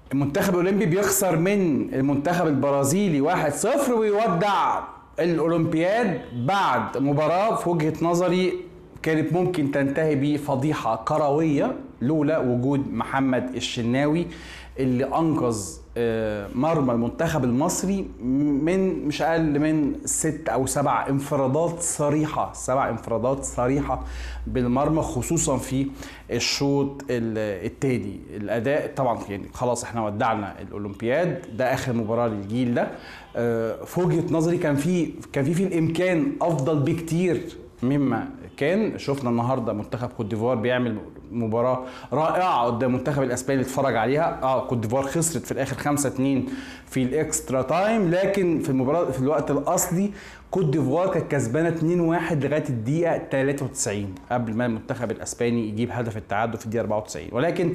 المنتخب الاولمبي بيخسر من المنتخب البرازيلي 1-0 ويودع الاولمبياد بعد مباراه في وجهه نظري كانت ممكن تنتهي بفضيحه كرويه لولا وجود محمد الشناوي اللي انقذ آه، مرمى المنتخب المصري من مش اقل من ست او سبع انفرادات صريحه سبع انفرادات صريحه بالمرمى خصوصا في الشوط ال- التاني الاداء طبعا يعني خلاص احنا ودعنا الاولمبياد ده اخر مباراه للجيل ده آه، في وجهه نظري كان في كان في في الامكان افضل بكتير مما كان شفنا النهارده منتخب كوت ديفوار بيعمل مباراه رائعه قدام المنتخب الاسباني اللي اتفرج عليها اه كوت ديفوار خسرت في الاخر 5 2 في الاكسترا تايم لكن في المباراه في الوقت الاصلي كوت ديفوار كانت كسبانه 2 1 لغايه الدقيقه 93 قبل ما المنتخب الاسباني يجيب هدف التعادل في الدقيقه 94 ولكن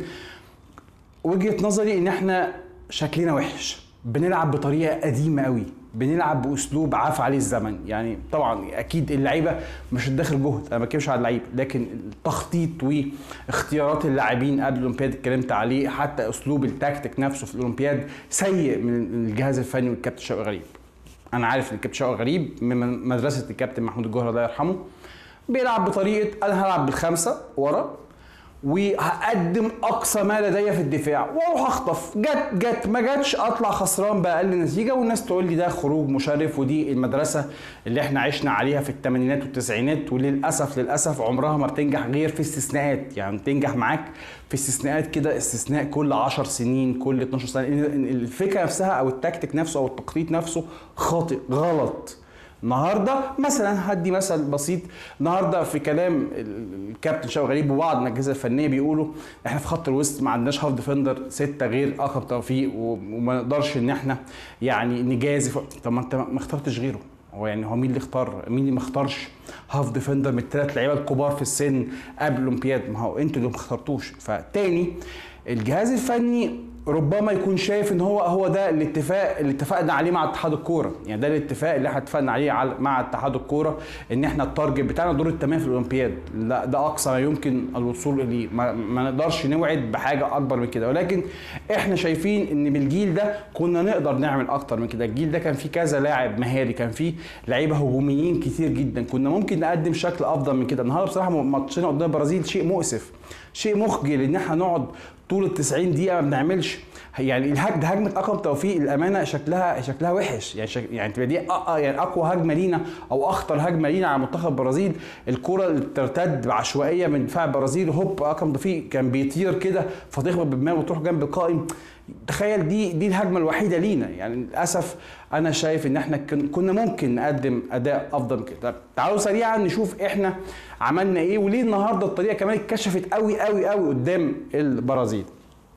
وجهه نظري ان احنا شكلنا وحش بنلعب بطريقه قديمه قوي بنلعب باسلوب عاف عليه الزمن يعني طبعا اكيد اللعيبه مش هتدخل جهد انا ما بتكلمش على اللعيبه لكن التخطيط واختيارات اللاعبين قبل الاولمبياد اتكلمت عليه حتى اسلوب التكتيك نفسه في الاولمبياد سيء من الجهاز الفني والكابتن شوقي غريب انا عارف ان الكابتن شوقي غريب من مدرسه الكابتن محمود الجوهر الله يرحمه بيلعب بطريقه انا هلعب بالخمسه ورا وهقدم اقصى ما لدي في الدفاع واروح اخطف جت جت ما جاتش اطلع خسران باقل نتيجه والناس تقول لي ده خروج مشرف ودي المدرسه اللي احنا عشنا عليها في الثمانينات والتسعينات وللاسف للاسف عمرها ما بتنجح غير في استثناءات يعني بتنجح معاك في استثناءات كده استثناء كل 10 سنين كل 12 سنه لأن الفكره نفسها او التكتيك نفسه او التخطيط نفسه خاطئ غلط النهارده مثلا هدي مثل بسيط النهارده في كلام الكابتن شوقي غريب وبعض من الاجهزه الفنيه بيقولوا احنا في خط الوسط ما عندناش هاف ديفندر سته غير اكرم توفيق وما نقدرش ان احنا يعني نجازف طب ما انت ما اخترتش غيره هو يعني هو مين اللي اختار مين اللي ما اختارش هاف ديفندر من الثلاث لعيبه الكبار في السن قبل الاولمبياد ما هو انتوا اللي ما اخترتوش فتاني الجهاز الفني ربما يكون شايف ان هو هو ده الاتفاق اللي اتفقنا عليه مع اتحاد الكوره يعني ده الاتفاق اللي احنا اتفقنا عليه على- مع اتحاد الكوره ان احنا التارجت بتاعنا دور التمام في الاولمبياد لا ده اقصى ما يمكن الوصول اليه ما, ما نقدرش نوعد بحاجه اكبر من كده ولكن احنا شايفين ان بالجيل ده كنا نقدر نعمل اكتر من كده الجيل ده كان فيه كذا لاعب مهاري كان فيه لعيبه هجوميين كتير جدا كنا ممكن نقدم شكل افضل من كده النهارده بصراحه ماتشنا قدام البرازيل شيء مؤسف شيء مخجل ان احنا نقعد طول ال 90 دقيقه ما بنعملش يعني الهج ده هجمه اكرم توفيق الامانه شكلها شكلها وحش يعني شك يعني تبقى دي أ- أ- يعني اقوى هجمه لينا او اخطر هجمه لينا على منتخب البرازيل الكره اللي بترتد بعشوائيه من دفاع البرازيل هوب اكرم توفيق كان بيطير كده فتخبط بدماغه وتروح جنب القائم تخيل دي دي الهجمه الوحيده لينا يعني للاسف انا شايف ان احنا كن- كنا ممكن نقدم اداء افضل من كده طب تعالوا سريعا نشوف احنا عملنا ايه وليه النهارده الطريقه كمان اتكشفت قوي قوي قوي قدام البرازيل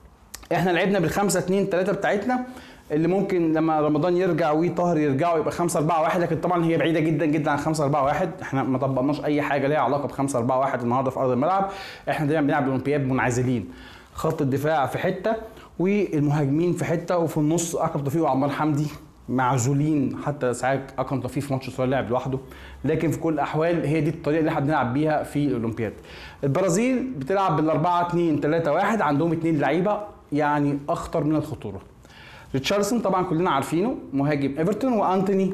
احنا لعبنا بالخمسة اتنين تلاتة بتاعتنا اللي ممكن لما رمضان يرجع وطاهر يرجعوا يبقى 5 4 1 لكن طبعا هي بعيده جدا جدا عن 5 4 1 احنا ما طبقناش اي حاجه ليها علاقه ب 5 4 1 النهارده في ارض الملعب احنا دايما بنلعب الاولمبياد منعزلين خط الدفاع في حته والمهاجمين في حته وفي النص اكرم توفيق وعمار حمدي معزولين حتى ساعات اكرم توفيق في ماتش صغير لعب لوحده لكن في كل الاحوال هي دي الطريقه اللي احنا بنلعب بيها في الاولمبياد البرازيل بتلعب بال 4 2 3 1 عندهم اثنين لعيبه يعني اخطر من الخطوره ريتشاردسون طبعا كلنا عارفينه مهاجم ايفرتون وانتوني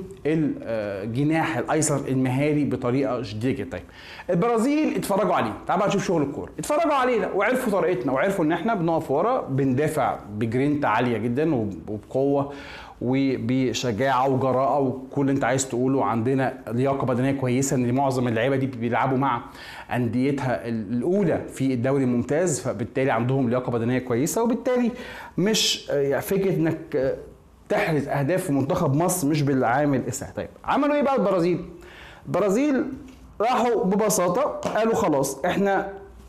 الجناح الايسر المهاري بطريقه شديده جدا البرازيل اتفرجوا عليه تعالوا بقى نشوف شغل الكوره اتفرجوا علينا وعرفوا طريقتنا وعرفوا ان احنا بنقف ورا بندافع بجرينتا عاليه جدا وبقوه وبشجاعه وجراءه وكل اللي انت عايز تقوله عندنا لياقه بدنيه كويسه ان معظم اللعيبه دي بيلعبوا مع انديتها الاولى في الدوري الممتاز فبالتالي عندهم لياقه بدنيه كويسه وبالتالي مش يعني فكره انك تحرز اهداف في منتخب مصر مش بالعامل السهل طيب عملوا ايه بقى البرازيل البرازيل راحوا ببساطه قالوا خلاص احنا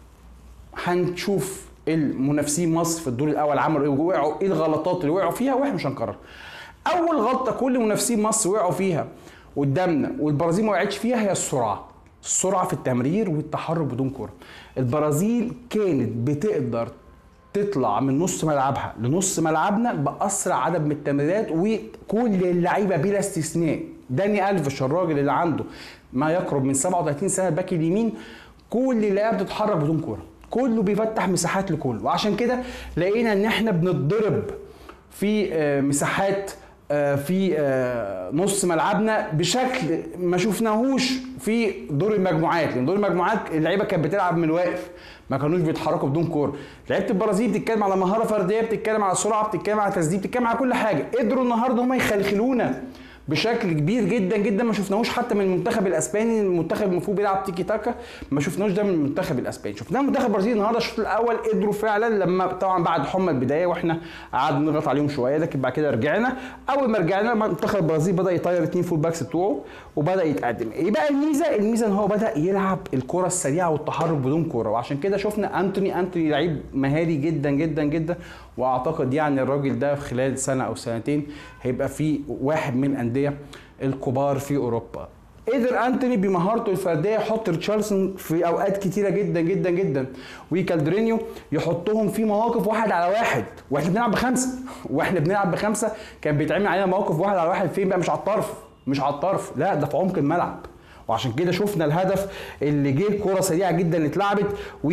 هنشوف المنافسين مصر في الدور الاول عملوا ايه وقعوا ايه الغلطات اللي وقعوا فيها واحنا مش هنكررها اول غلطه كل منافسين مصر وقعوا فيها قدامنا والبرازيل ما وقعتش فيها هي السرعه السرعه في التمرير والتحرك بدون كره البرازيل كانت بتقدر تطلع من نص ملعبها لنص ملعبنا باسرع عدد من التمريرات وكل اللعيبه بلا استثناء داني الفيش الراجل اللي عنده ما يقرب من 37 سنه الباك اليمين كل اللعيبه بتتحرك بدون كوره كله بيفتح مساحات لكله وعشان كده لقينا ان احنا بنتضرب في آه، مساحات آه، في آه، نص ملعبنا بشكل ما شفناهوش في دور المجموعات لان دور المجموعات اللعيبه كانت بتلعب من الواقف ما كانوش بيتحركوا بدون كوره لعيبه البرازيل بتتكلم على مهاره فرديه بتتكلم على سرعه بتتكلم على تسديد بتتكلم على كل حاجه قدروا النهارده هم يخلخلونا بشكل كبير جدا جدا ما شفناهوش حتى من المنتخب الاسباني المنتخب المفروض بيلعب تيكي تاكا ما شفناهوش ده من المنتخب الاسباني شفناه المنتخب البرازيلي النهارده الشوط الاول قدروا فعلا لما طبعا بعد حمى البدايه واحنا قعدنا نضغط عليهم شويه لكن بعد كده رجعنا اول ما رجعنا المنتخب البرازيلي بدا يطير اثنين فول باكس بتوعه وبدا يتقدم ايه بقى الميزه الميزه ان هو بدا يلعب الكره السريعه والتحرك بدون كوره وعشان كده شفنا انتوني انتوني لعيب مهاري جدا جدا جدا واعتقد يعني الراجل ده في خلال سنه او سنتين هيبقى في واحد من الانديه الكبار في اوروبا قدر انتوني بمهارته الفرديه يحط ريتشاردسون في اوقات كتيره جدا جدا جدا وكالدرينيو يحطهم في مواقف واحد على واحد واحنا بنلعب بخمسه واحنا بنلعب بخمسه كان بيتعمل علينا مواقف واحد على واحد فين بقى مش على الطرف مش على الطرف لا ده في عمق الملعب وعشان كده شفنا الهدف اللي جه كوره سريعه جدا اتلعبت و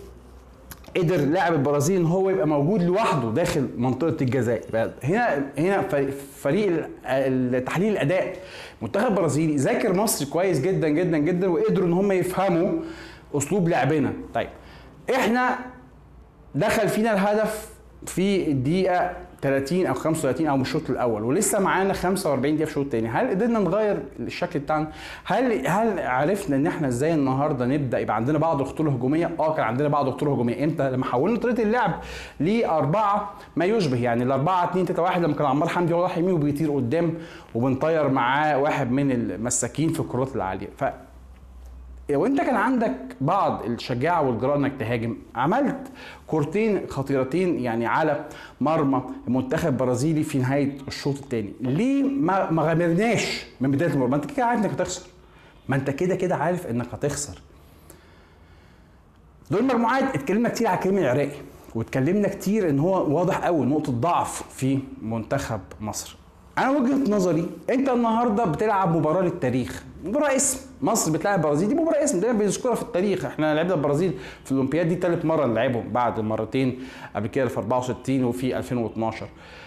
قدر لاعب البرازيل ان هو يبقى موجود لوحده داخل منطقه الجزاء يبقى هنا هنا فريق تحليل الاداء المنتخب البرازيلي ذاكر مصر كويس جدا جدا جدا وقدروا ان هم يفهموا اسلوب لعبنا طيب احنا دخل فينا الهدف في الدقيقه 30 او 35 او من الشوط الاول ولسه معانا 45 دقيقه في الشوط الثاني هل قدرنا نغير الشكل بتاعنا هل هل عرفنا ان احنا ازاي النهارده نبدا يبقى عندنا بعض الخطوط الهجوميه اه كان عندنا بعض الخطوط الهجوميه امتى لما حولنا طريقه اللعب لاربعه ما يشبه يعني الاربعه 2 3 1 لما كان عمار حمدي هو راح يمين وبيطير قدام وبنطير معاه واحد من المساكين في الكرات العاليه ف وانت كان عندك بعض الشجاعه والجراءه انك تهاجم عملت كورتين خطيرتين يعني على مرمى المنتخب البرازيلي في نهايه الشوط الثاني ليه ما ما غامرناش من بدايه المباراه ما انت كده عارف انك هتخسر ما انت كده كده عارف انك هتخسر دول المجموعات اتكلمنا كتير على كريم العراقي واتكلمنا كتير ان هو واضح قوي نقطه ضعف في منتخب مصر انا وجهه نظري انت النهارده بتلعب مباراه للتاريخ مباراه اسم مصر بتلعب البرازيل دي مباراه اسم دايما بيذكرها في التاريخ احنا لعبنا البرازيل في الاولمبياد دي ثالث مره نلعبهم بعد المرتين قبل كده في 64 وفي 2012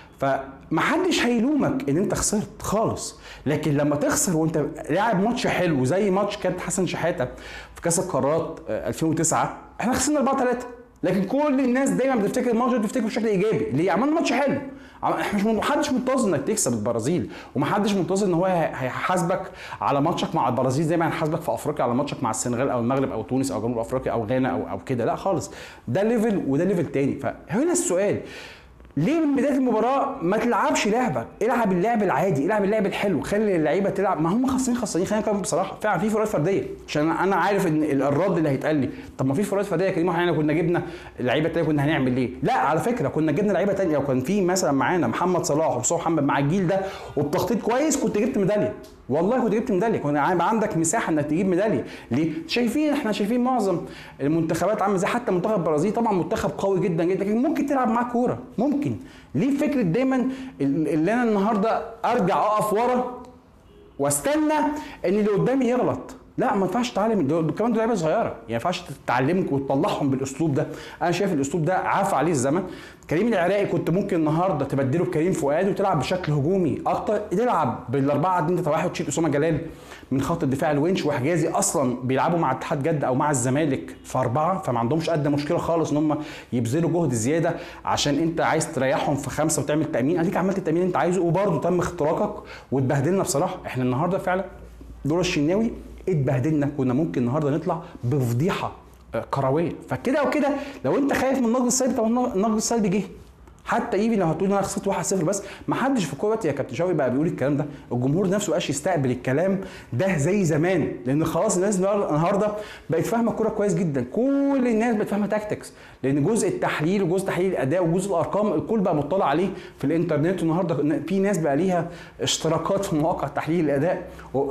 فمحدش هيلومك ان انت خسرت خالص لكن لما تخسر وانت لاعب ماتش حلو زي ماتش كابتن حسن شحاته في كاس القارات 2009 احنا خسرنا 4 3 لكن كل الناس دايما بتفتكر الماتش ده بتفتكره بشكل ايجابي ليه عملنا ماتش حلو احنا مش محدش منتظر انك تكسب البرازيل ومحدش منتظر ان هو هيحاسبك على ماتشك مع البرازيل زي ما هيحاسبك في افريقيا على ماتشك مع السنغال او المغرب او تونس او جنوب افريقيا او غانا او او كده لا خالص ده ليفل وده ليفل تاني فهنا السؤال ليه من بدايه المباراه ما تلعبش لعبك العب اللعب العادي العب اللعب الحلو خلي اللعيبه تلعب ما هم خاصين خاصين خلينا نتكلم بصراحه فعلا في فروقات فرديه عشان انا عارف ان الرد اللي هيتقال لي طب ما في فروقات فرديه يا كريم احنا كنا جبنا لعيبه تانية كنا هنعمل ايه لا على فكره كنا جبنا لعيبه تانية لو كان في مثلا معانا محمد صلاح ومصطفى محمد مع الجيل ده وبتخطيط كويس كنت جبت ميداليه والله كنت جبت ميداليه كنت هيبقى عندك مساحه انك تجيب ميداليه ليه شايفين احنا شايفين معظم المنتخبات عامله زي حتى منتخب البرازيل طبعا منتخب قوي جدا جدا لكن ممكن تلعب معاه كوره ممكن ليه فكره دايما اللي انا النهارده ارجع اقف ورا واستنى ان اللي قدامي يغلط لا ما ينفعش تتعلم دول كمان دول لعيبه صغيره يعني ما ينفعش تتعلمك وتطلعهم بالاسلوب ده انا شايف الاسلوب ده عفى عليه الزمن كريم العراقي كنت ممكن النهارده تبدله بكريم فؤاد وتلعب بشكل هجومي اكتر تلعب بالاربعه 2 3 1 وتشيل اسامه جلال من خط الدفاع الونش وحجازي اصلا بيلعبوا مع اتحاد جده او مع الزمالك في اربعه فما عندهمش قد مشكله خالص ان هم يبذلوا جهد زياده عشان انت عايز تريحهم في خمسه وتعمل تامين اديك عملت التامين اللي انت عايزه وبرده تم اختراقك واتبهدلنا بصراحه احنا النهارده فعلا دور الشناوي اتبهدلنا كنا ممكن النهارده نطلع بفضيحه آه، كرويه فكده وكده لو انت خايف من النقد السلبي طب النقد السلبي جه حتى ايفي لو هتقول انا خسرت 1-0 بس ما حدش في الكوره يا كابتن شوقي بقى بيقول الكلام ده الجمهور نفسه بقاش يستقبل الكلام ده زي زمان لان خلاص الناس النهارده بقت فاهمه الكوره كويس جدا كل الناس بقت فاهمه تاكتكس لان جزء التحليل وجزء تحليل الاداء وجزء الارقام الكل بقى مطلع عليه في الانترنت النهارده في ناس بقى ليها اشتراكات في مواقع تحليل الاداء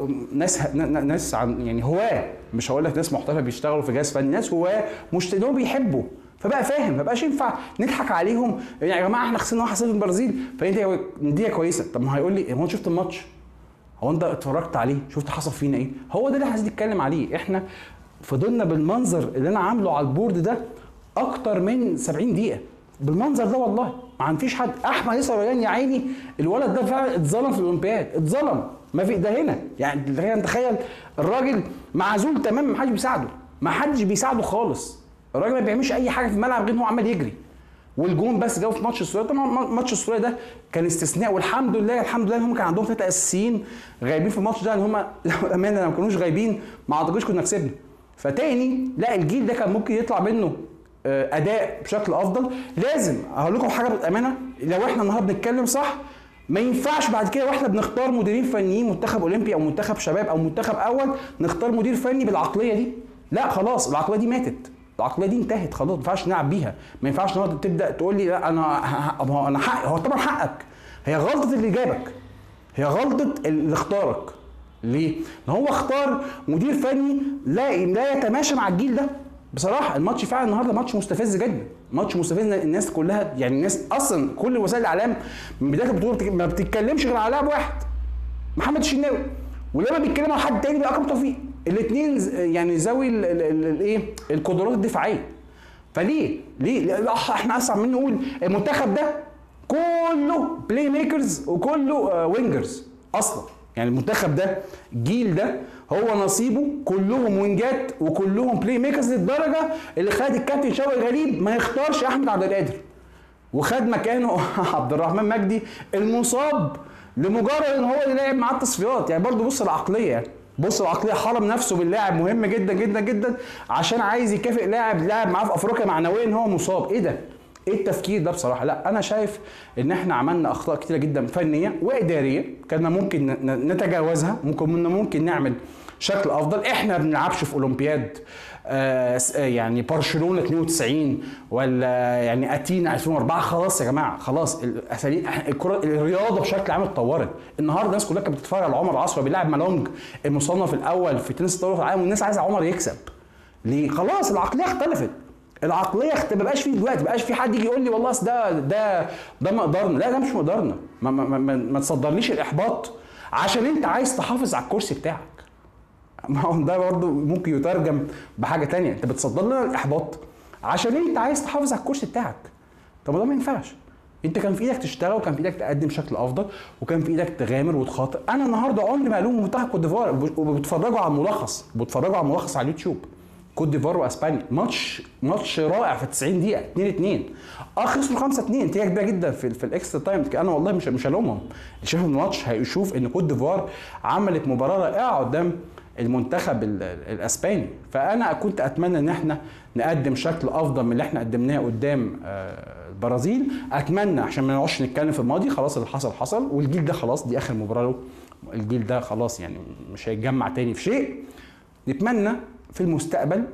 ناس ناس عن يعني هواه مش هقول لك ناس محترفه بيشتغلوا في جهاز فني ناس هواه مش بيحبوا فبقى فاهم ما بقاش ينفع نضحك عليهم يعني يا جماعه احنا خسرنا 1-0 في البرازيل فدي دي كويسه طب ما هيقول لي هو انت شفت الماتش هو انت اتفرجت عليه شفت حصل فينا ايه هو ده اللي عايزين نتكلم عليه احنا فضلنا بالمنظر اللي انا عامله على البورد ده اكتر من 70 دقيقه بالمنظر ده والله ما فيش حد احمد ياسر ريان يا عيني الولد ده فعلا اتظلم في الاولمبياد اتظلم ما في ده هنا يعني تخيل الراجل معزول تماما ما حدش بيساعده ما حدش بيساعده خالص الراجل ما بيعملش اي حاجه في الملعب غير ان هو عمال يجري والجون بس جابه في ماتش السوريه طبعا ماتش السوريه ده كان استثناء والحمد لله الحمد لله ان هم كان عندهم ثلاثه اساسيين غايبين في الماتش ده ان هم لو امانه لو ما كانوش غايبين ما اعتقدش كنا كسبنا فتاني لا الجيل ده كان ممكن يطلع منه آه، اداء بشكل افضل لازم اقول لكم حاجه بالامانه لو احنا النهارده بنتكلم صح ما ينفعش بعد كده واحنا بنختار مديرين فنيين منتخب اولمبي او منتخب شباب او منتخب اول نختار مدير فني بالعقليه دي لا خلاص العقليه دي ماتت العقليه دي انتهت خلاص ما ينفعش نلعب بيها ما ينفعش النهارده تبدا تقول لي لا انا انا حق هو طبعا حقك هي غلطه اللي جابك هي غلطه اللي اختارك ليه؟ ان هو اختار مدير فني لا لا يتماشى مع الجيل ده بصراحه الماتش فعلا النهارده ماتش مستفز جدا ماتش مستفز الناس كلها يعني الناس اصلا كل وسائل الاعلام من بدايه البطوله ما بتتكلمش غير على لاعب واحد محمد الشناوي ولما بيتكلم على حد تاني بيبقى اكرم توفيق الاثنين يعني ذوي الايه القدرات الدفاعيه فليه ليه احنا اسرع من نقول المنتخب ده كله بلاي ميكرز وكله وينجرز آه، اصلا يعني المنتخب ده الجيل ده هو نصيبه كلهم وينجات وكلهم بلاي ميكرز للدرجه اللي خد الكابتن شوقي غريب ما يختارش احمد عبد القادر وخد مكانه عبد الرحمن مجدي المصاب لمجرد ان هو اللي لعب معاه التصفيات يعني برضه بص العقليه يعني بص العقليه حرم نفسه باللاعب مهم جدا جدا جدا عشان عايز يكافئ لاعب لاعب معاه في افريقيا معنويا هو مصاب ايه ده ايه التفكير ده بصراحه لا انا شايف ان احنا عملنا اخطاء كتيره جدا فنيه واداريه كان ممكن نتجاوزها ممكن ممكن نعمل شكل افضل احنا ما بنلعبش في اولمبياد آه يعني برشلونه 92 ولا يعني اتينا 2004 خلاص يا جماعه خلاص الكره الرياضه بشكل عام اتطورت النهارده الناس كلها كانت بتتفرج على عمر عصر بيلعب مالونج المصنف الاول في تنس الطاوله في العالم والناس عايزه عمر يكسب ليه خلاص العقليه اختلفت العقليه ما بقاش فيه دلوقتي ما بقاش في حد يجي يقول لي والله ده ده ده مقدارنا لا ده مش مقدارنا ما, ما, ما, ما تصدرليش الاحباط عشان انت عايز تحافظ على الكرسي بتاعك ما هو ده برضه ممكن يترجم بحاجه تانية انت بتصدر لنا الاحباط عشان انت عايز تحافظ على الكرسي بتاعك طب ده ما ينفعش انت كان في ايدك تشتغل وكان في ايدك تقدم بشكل افضل وكان في ايدك تغامر وتخاطر انا النهارده عمري ما الوم منتخب كوت ديفوار وبتفرجوا على الملخص بتفرجوا على الملخص على اليوتيوب كوت ديفوار واسبانيا ماتش ماتش رائع في 90 دقيقه 2 2 اه خسروا 5 2 نتيجه كبيره جدا في, في الاكسترا تايم انا والله مش مش هلومهم اللي شاف الماتش هيشوف ان كوت ديفوار عملت مباراه رائعه قدام المنتخب الاسباني فانا كنت اتمنى ان احنا نقدم شكل افضل من اللي احنا قدمناه قدام آه، البرازيل اتمنى عشان ما نقعدش نتكلم في الماضي خلاص اللي حصل حصل والجيل ده خلاص دي اخر مباراه له الجيل ده خلاص يعني مش هيتجمع تاني في شيء نتمنى في المستقبل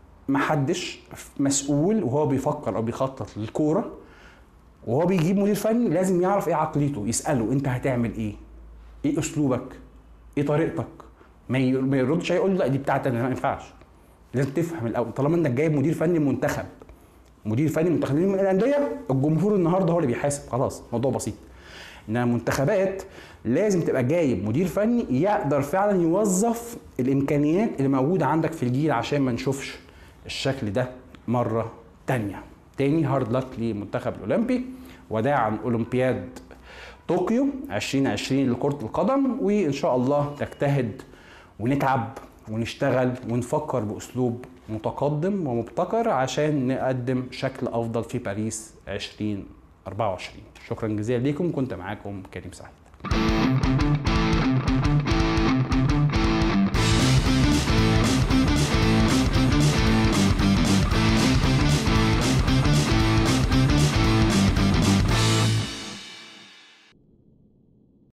محدش مسؤول وهو بيفكر او بيخطط للكوره وهو بيجيب مدير فني لازم يعرف ايه عقليته يساله انت هتعمل ايه ايه اسلوبك ايه طريقتك ما يردش هيقول لا دي بتاعتي انا ما ينفعش لازم تفهم الاول طالما انك جايب مدير فني منتخب مدير فني منتخبين من الانديه الجمهور النهارده هو اللي بيحاسب خلاص موضوع بسيط انما المنتخبات لازم تبقى جايب مدير فني يقدر فعلا يوظف الامكانيات اللي موجوده عندك في الجيل عشان ما نشوفش الشكل ده مره تانية تاني هارد لك للمنتخب الاولمبي وداعا اولمبياد طوكيو 2020 لكره القدم وان شاء الله تجتهد ونتعب ونشتغل ونفكر باسلوب متقدم ومبتكر عشان نقدم شكل افضل في باريس 2024 شكرا جزيلا ليكم كنت معاكم كريم سعيد